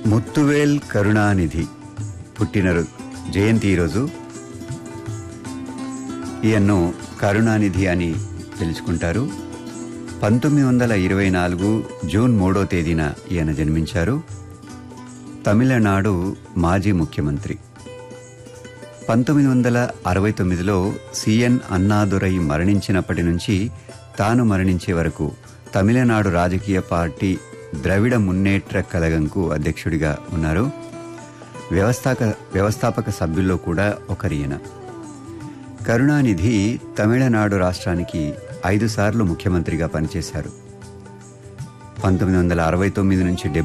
ముత్తువేల్ కరుణానిధి పుట్టిన రో- జయంతి ఈరోజు ఈయన్ను కరుణానిధి అని పిలుచుకుంటారు పంతొమ్మిది వందల ఇరవై నాలుగు జూన్ మూడో తేదీన ఈయన జన్మించారు తమిళనాడు మాజీ ముఖ్యమంత్రి పంతొమ్మిది వందల అరవై తొమ్మిదిలో సిఎన్ అన్నాదురై మరణించినప్పటి నుంచి తాను మరణించే వరకు తమిళనాడు రాజకీయ పార్టీ ద్రవిడ మున్నేట్ర కలగంకు అధ్యక్షుడిగా ఉన్నారు వ్యవస్థాక వ్యవస్థాపక సభ్యుల్లో కూడా ఒకరియన కరుణానిధి తమిళనాడు రాష్ట్రానికి ఐదు సార్లు ముఖ్యమంత్రిగా పనిచేశారు పంతొమ్మిది వందల అరవై తొమ్మిది నుంచి